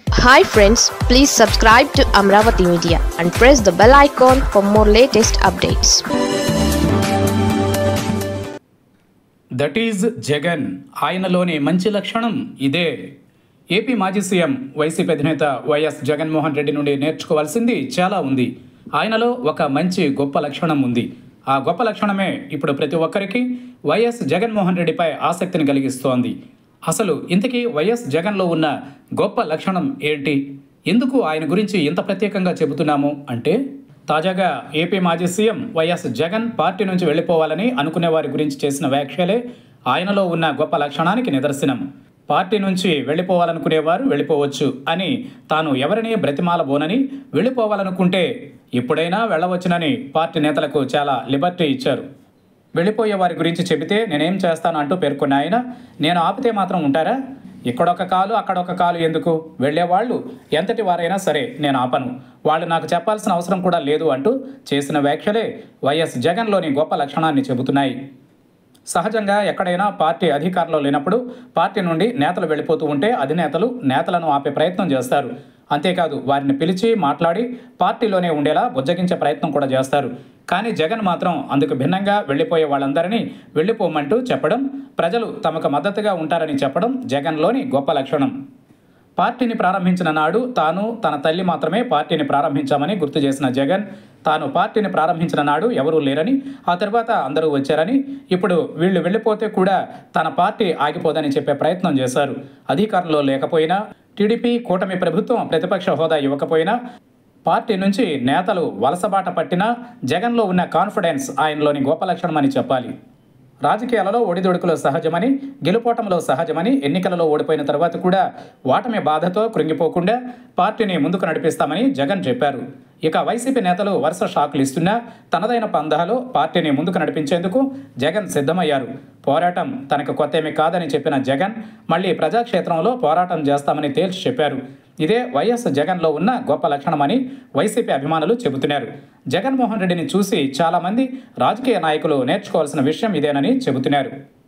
hi friends please subscribe to Amaravati media and press the bell icon for more latest updates that is Jagan ఆయనలోని మంచి లక్షణం ఇదే AP మాజీ CM YCP అధినేత YS Jaganmohan Reddy నుండి నేర్చుకోవాల్సింది చాలా ఉంది ఆయనలో ఒక మంచి గొప్ప లక్షణం ఉంది ఆ గొప్ప లక్షణమే ఇప్పుడు ప్రతి ఒక్కరికి వైఎస్ జగన్మోహన్ రెడ్డిపై ఆసక్తిని కలిగిస్తోంది అసలు ఇంతకీ వైఎస్ జగన్లో ఉన్న గొప్ప లక్షణం ఏంటి ఎందుకు ఆయన గురించి ఇంత ప్రత్యేకంగా చెబుతున్నాము అంటే తాజాగా ఏపీ మాజీ సీఎం వైఎస్ జగన్ పార్టీ నుంచి వెళ్ళిపోవాలని అనుకునే వారి గురించి చేసిన వ్యాఖ్యలే ఆయనలో ఉన్న గొప్ప లక్షణానికి నిదర్శనం పార్టీ నుంచి వెళ్ళిపోవాలనుకునేవారు వెళ్ళిపోవచ్చు అని తాను ఎవరిని బ్రతిమాలబోనని వెళ్ళిపోవాలనుకుంటే ఎప్పుడైనా వెళ్ళవచ్చునని పార్టీ నేతలకు చాలా లిబర్టీ ఇచ్చారు వెళ్ళిపోయే వారి గురించి చెబితే నేనేం చేస్తాను అంటూ పేర్కొన్న ఆయన నేను ఆపితే మాత్రం ఉంటారా ఇక్కడొక కాలు అక్కడొక కాలు ఎందుకు వెళ్ళేవాళ్ళు ఎంతటి వారైనా సరే నేను ఆపను వాళ్ళు నాకు చెప్పాల్సిన అవసరం కూడా లేదు అంటూ చేసిన వ్యాఖ్యలే వైఎస్ జగన్లోని గొప్ప లక్షణాన్ని చెబుతున్నాయి సహజంగా ఎక్కడైనా పార్టీ అధికారంలో లేనప్పుడు పార్టీ నుండి నేతలు వెళ్ళిపోతూ ఉంటే అధినేతలు నేతలను ఆపే ప్రయత్నం చేస్తారు అంతేకాదు వారిని పిలిచి మాట్లాడి పార్టీలోనే ఉండేలా బుజ్జగించే ప్రయత్నం కూడా చేస్తారు కానీ జగన్ మాత్రం అందుకు భిన్నంగా వెళ్ళిపోయే వాళ్ళందరినీ వెళ్ళిపోమంటూ చెప్పడం ప్రజలు తమకు మద్దతుగా ఉంటారని చెప్పడం జగన్లోని గొప్ప లక్షణం పార్టీని ప్రారంభించిన నాడు తాను తన తల్లి మాత్రమే పార్టీని ప్రారంభించామని గుర్తు చేసిన జగన్ తాను పార్టీని ప్రారంభించిన నాడు ఎవరూ లేరని ఆ తర్వాత అందరూ వచ్చారని ఇప్పుడు వీళ్ళు వెళ్ళిపోతే కూడా తన పార్టీ ఆగిపోదని చెప్పే ప్రయత్నం చేశారు అధికారంలో లేకపోయినా టీడీపీ కూటమి ప్రభుత్వం ప్రతిపక్ష హోదా ఇవ్వకపోయినా పార్టీ నుంచి నేతలు వలసబాట పట్టినా జగన్లో ఉన్న కాన్ఫిడెన్స్ ఆయనలోని గొప్ప లక్షణమని చెప్పాలి రాజకీయాలలో ఒడిదొడుకులు సహజమని గెలుపోవటంలో సహజమని ఎన్నికలలో ఓడిపోయిన తర్వాత కూడా ఓటమి బాధతో కృంగిపోకుండా పార్టీని ముందుకు నడిపిస్తామని జగన్ చెప్పారు ఇక వైసీపీ నేతలు వరుస షాకులు ఇస్తున్నా తనదైన పందాలో పార్టీని ముందుకు నడిపించేందుకు జగన్ సిద్ధమయ్యారు పోరాటం తనకు కొత్తేమీ కాదని చెప్పిన జగన్ మళ్ళీ ప్రజాక్షేత్రంలో పోరాటం చేస్తామని తేల్చి చెప్పారు ఇదే వైఎస్ జగన్లో ఉన్న గొప్ప లక్షణమని వైసీపీ అభిమానులు చెబుతున్నారు జగన్మోహన్ రెడ్డిని చూసి చాలామంది రాజకీయ నాయకులు నేర్చుకోవాల్సిన విషయం ఇదేనని చెబుతున్నారు